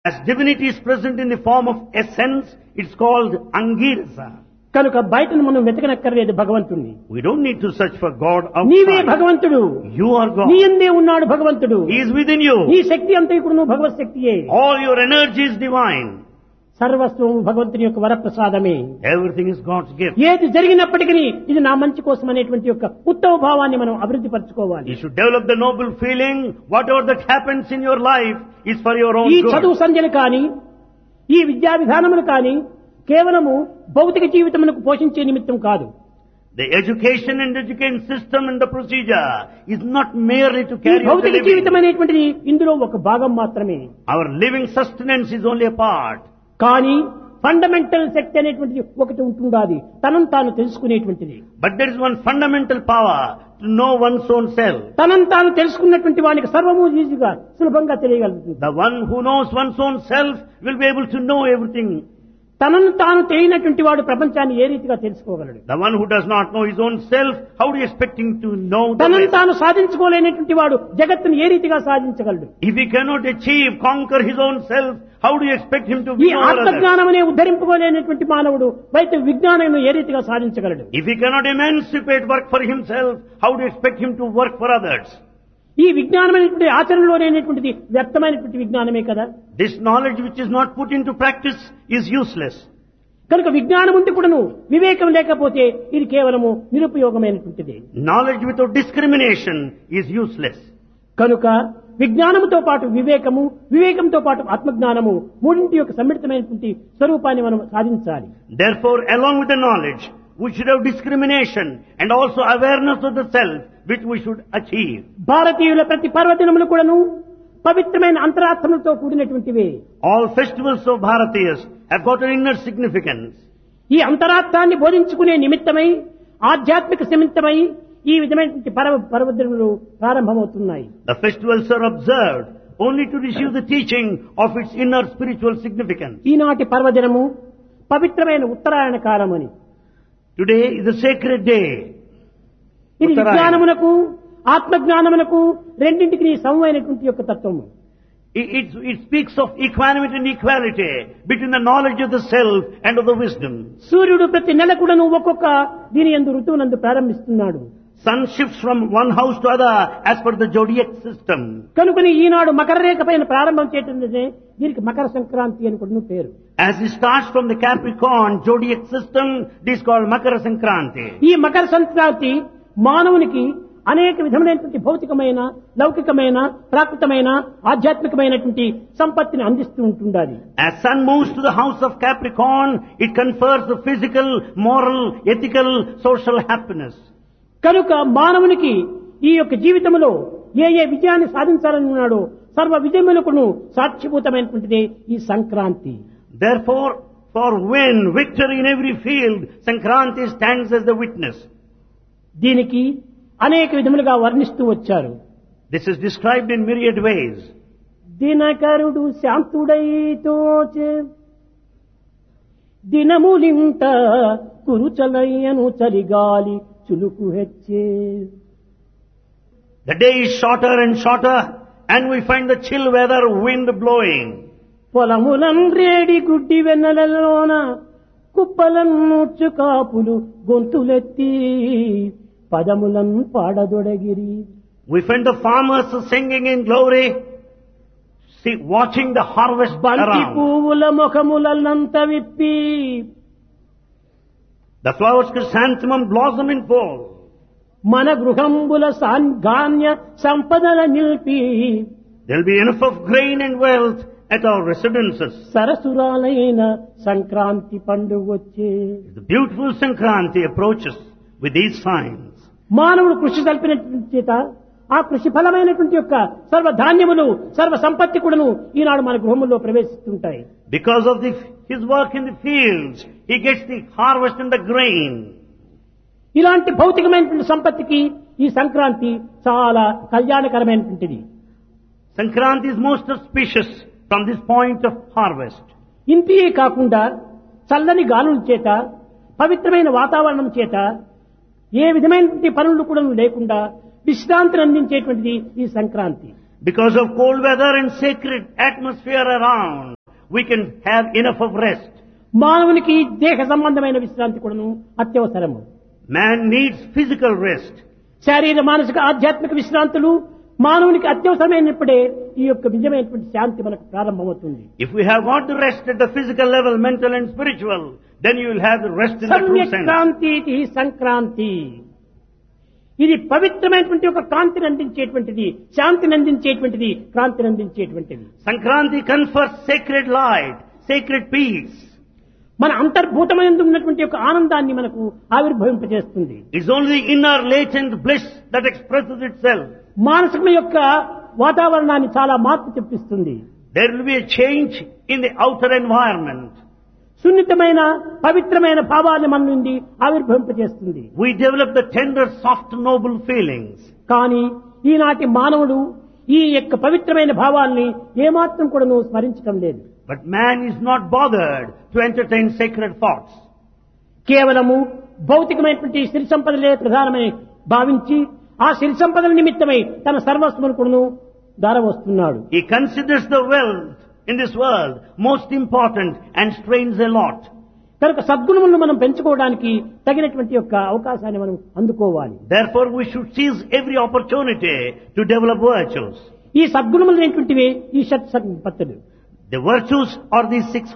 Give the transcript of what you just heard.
As divinity is present in the form of essence, it's called Angirasa. కనుక బయటను మనం వెతకనక్కర్లేదు భగవంతుణ్ణి We don't need to search for God నీవే outside. భగవంతుడు You are నీ God. ఎందే ఉన్నాడు భగవంతుడు He is within you. నీ శక్తి అంతా ఇప్పుడు నువ్వు భగవత్ శక్తియే All your energy is divine. సర్వస్వం భగవంతుని యొక్క వరప్రసాదమే Everything is God's gift. ఏది జరిగినప్పటికీ ఇది నా మంచి కోసం అనేటువంటి యొక్క ఉత్తమ భావాన్ని మనం అభివృద్ధి పరచుకోవాలి You should develop the noble feeling, whatever that happens in your life is for your own ఈ చదువు good. సంధ్యలు కాని ఈ విద్యా విధానములు కాని కేవలము భౌతిక జీవితమునకు పోషించే నిమిత్తం కాదు The education and education system and the procedure is not merely to ఈ carry out the భౌతిక జీవితం living. అనేటువంటిది ఇందులో ఒక భాగం మాత్రమే Our living sustenance is only a part. కానీ ఫండమెంటల్ శక్తి అనేటువంటిది ఒకటి ఉంటుండాది తనను తాను తెలుసుకునేటువంటిది But there is one fundamental power to know one's own self. తనను తాను తెలుసుకున్నటువంటి వానికి సర్వము ఈజీగా సులభంగా తెలియగలుగుతుంది The one who knows one's own self will be able to know everything. తనను తాను తెలియనటువంటి వాడు ప్రపంచాన్ని ఏ రీతిగా తెలుసుకోగలడు The one who does not know his own self, how do you expect him to know the తనను rest? తాను సాధించుకోలేనటువంటి వాడు జగత్తును ఏ రీతిగా సాధించగలడు If he cannot achieve, conquer his own self, how do you expect him to ఈ be over others? ఆత్మజ్ఞానం అనే ఉద్ధరింపుకోలేనటువంటి మానవుడు బయట విజ్ఞానం ఏ రీతిగా సాధించగలడు If he cannot emancipate work for himself, how do you expect him to work for others? ఈ విజ్ఞానం అనేటువంటి ఆచరణలోనేటువంటిది వ్యర్థమైనటువంటి విజ్ఞానమే కదా This knowledge which is not put into practice is useless. కనుక విజ్ఞానం ఉండి కూడాను వివేకం లేకపోతే ఇది కేవలము నిరుపయోగమైనటువంటిది Knowledge without discrimination is useless. కనుక విజ్ఞానముతో పాటు వివేకము వివేకంతో పాటు ఆత్మజ్ఞానము మూడింటి యొక్క సమ్మిళితమైనటువంటి స్వరూపాన్ని మనం సాధించాలి Therefore, along with the knowledge, we should have discrimination and also awareness of the self which we should achieve. భారతీయుల ప్రతి పర్వదినములు కూడాను పవిత్రమైన అంతరాత్మలతో కూడినటువంటివే All festivals of Bharatiyas have got an inner significance. ఈ అంతరార్థాన్ని బోధించుకునే నిమిత్తమై ఆధ్యాత్మిక నిమిత్తమై ఈ విధమైనటువంటి పర్వ పర్వదినములు ప్రారంభమవుతున్నాయి The festivals are observed only to receive the teaching of its inner spiritual significance. ఈనాటి పర్వదినము పవిత్రమైన ఉత్తరాయణ కాలమని Today is a sacred day. ఇది ఉత్తరాయణ. విజ్ఞానమునకు ఆత్మజ్ఞానమునకు రెండింటికి సమమైనటువంటి యొక్క తత్వము It, it, it speaks of equanimity and equality between the knowledge of the self and of the wisdom. సూర్యుడు ప్రతి నెల కూడాను ఒక్కొక్క దీని ఎందు ఋతువునందు ప్రారంభిస్తున్నాడు Sun shifts from one house to other as per the zodiac system. కనుకని ఈనాడు మకర రేఖ పైన ప్రారంభం చేయటం దీనికి మకర సంక్రాంతి అని కూడా పేరు As it starts from the Capricorn zodiac system, this is called Makara Sankranti. ఈ మకర సంక్రాంతి మానవునికి అనేక విధమైనటువంటి భౌతికమైన లౌకికమైన ప్రాకృతమైన ఆధ్యాత్మికమైనటువంటి సంపత్తిని అందిస్తూ ఉంటుండాలి As sun moves to the house of Capricorn, it confers the physical, moral, ethical, social happiness. కనుక మానవునికి ఈ యొక్క జీవితంలో ఏ ఏ విజయాన్ని సాధించాలని ఉన్నాడో సర్వ విజయములకును సాక్షిభూతమైనటువంటిదే ఈ Sankranti Therefore, for win, victory in every field, Sankranti stands as the witness. దీనికి అనేక విధములుగా వర్ణిస్తూ వచ్చారు This is described in myriad ways. దినకరుడు శాంతుడైతోచే దినములింట కురుచలయ్యను చలిగాలి చులుకు హెచ్చే The day is shorter and shorter, and we find the chill weather wind blowing. పొలములం రేడి గుడ్డి వెన్నెలలోన కుప్పలన్నూర్చు కాపులు గొంతులెత్తి పదములం పాడదొడగిరి We find the farmers singing in glory, see, watching the harvest బంతి around. పువ్వుల ముఖములంత విప్పి The flowers chrysanthemum blossom in full. మన గృహంబుల సాన్గాన్య సంపదల నిలిపి There will be enough of grain and wealth at our residences. సరసురాలైన Sankranti పండుగ వచ్చే The beautiful Sankranti approaches with these signs. మానవుడు కృషి కల్పినటువంటి చేత ఆ కృషి ఫలమైనటువంటి యొక్క సర్వ ధాన్యములు సర్వ సంపత్తి కూడాను ఈనాడు మన గృహముల్లో ప్రవేశిస్తుంటాయి Because of the, his work in the fields, he gets the harvest and the grain. ఇలాంటి భౌతికమైనటువంటి సంపత్తికి ఈ సంక్రాంతి చాలా కళ్యాణకరమైనటువంటిది Sankranti is most auspicious from this point of harvest. ఇంతియే కాకుండా చల్లని గాలుల చేత పవిత్రమైన వాతావరణం చేత ఏ విధమైనటువంటి పనులు కూడా లేకుండా విశ్రాంతిని అందించేటువంటిది ఈ Sankranti Because of cold weather and sacred atmosphere around. we can have enough of rest. మానవునికి దేహ సంబంధమైన విశ్రాంతి కూడాను అత్యవసరము Man needs physical rest. శారీర మానసిక ఆధ్యాత్మిక విశ్రాంతులు మానవునికి అత్యవసరమైనప్పుడే ఈ యొక్క నిజమైనటువంటి శాంతి మనకు ప్రారంభమవుతుంది If we have got the rest at the physical level, mental and spiritual, then you will have the rest in the true సమ్యక్ sense. క్రాంతి ఇది సంక్రాంతి ఇది పవిత్రమైనటువంటి ఒక కాంతిని అందించేటువంటిది శాంతిని అందించేటువంటిది క్రాంతిని అందించేటువంటిది Sankranti confers sacred light, sacred peace. మన అంతర్భూతమైన ఉన్నటువంటి ఒక ఆనందాన్ని మనకు ఆవిర్భవింపజేస్తుంది It's only inner latent bliss that expresses itself. మానసికం యొక్క వాతావరణాన్ని చాలా మార్పు తెప్పిస్తుంది There will be a change in the outer environment. సున్నితమైన పవిత్రమైన భావాన్ని మన నుండి ఆవిర్భవింపజేస్తుంది We develop the tender, soft, noble feelings. కానీ ఈనాటి మానవుడు ఈ యొక్క పవిత్రమైన భావాల్ని ఏమాత్రం కూడాను స్మరించడం లేదు But man is not bothered to entertain sacred thoughts. కేవలము భౌతికమైనటువంటి సిరి సంపదలే ప్రధానమని భావించి ఆ సిరి సంపదల నిమిత్తమై తన సర్వస్వమును కూడాను దారవస్తున్నాడు He considers the wealth in this world most important and strains a lot. కనుక సద్గుణములను మనం పెంచుకోవడానికి తగినటువంటి యొక్క అవకాశాన్ని మనం అందుకోవాలి Therefore, we should seize every opportunity to develop virtues. ఈ సద్గుణములు అనేటువంటివి ఈ షట్ సంపత్తులు The virtues are these six